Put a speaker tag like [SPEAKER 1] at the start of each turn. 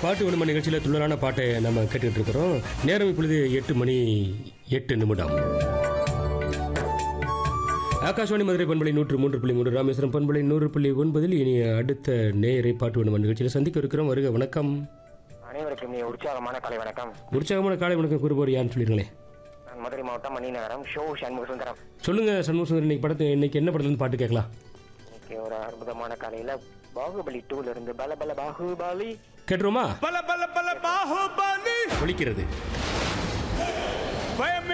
[SPEAKER 1] பாட்டு விடும நிகழ்ச்சியில் துள்ளலான பாட்டை நம்ம கேட்டுட்டு இருக்கிறோம் நேரம் இப்பொழுது எட்டு மணி எட்டு நிமிடம் ஆகாஷவாணி மதுரை பண்பலை நூற்று மூன்று புள்ளி மூன்று ராமேஸ்வரம் பண்பலை நூறு புள்ளி ஒன்பதில் இனி அடுத்த நேயரை பாட்டு விடும நிகழ்ச்சியில் சந்திக்க இருக்கிறோம் வருக வணக்கம்
[SPEAKER 2] அனைவருக்கும் நீ உற்சாகமான கலை வணக்கம்
[SPEAKER 1] உற்சாகமான காலை வணக்கம் கூறுபவர் யாருன்னு சொல்லிருங்களேன்
[SPEAKER 2] நான் மதுரை மாவட்டம் மணிநகரம் ஷோ சண்முக சுந்தரம்
[SPEAKER 1] சொல்லுங்க சண்முக சுந்தர் இன்னைக்கு படத்தை இன்னைக்கு என்ன படத்துல இருந்து பாட்டு கேட்கலாம்
[SPEAKER 2] இன்னைக்கு ஒரு அற்புதமான காலையில பாகுபலி டூல இருந்து பல பல பாகுபலி
[SPEAKER 1] கேட்டுருமா
[SPEAKER 3] பல பல பல பாகுபலி
[SPEAKER 1] ஒலிக்கிறது
[SPEAKER 3] பயமே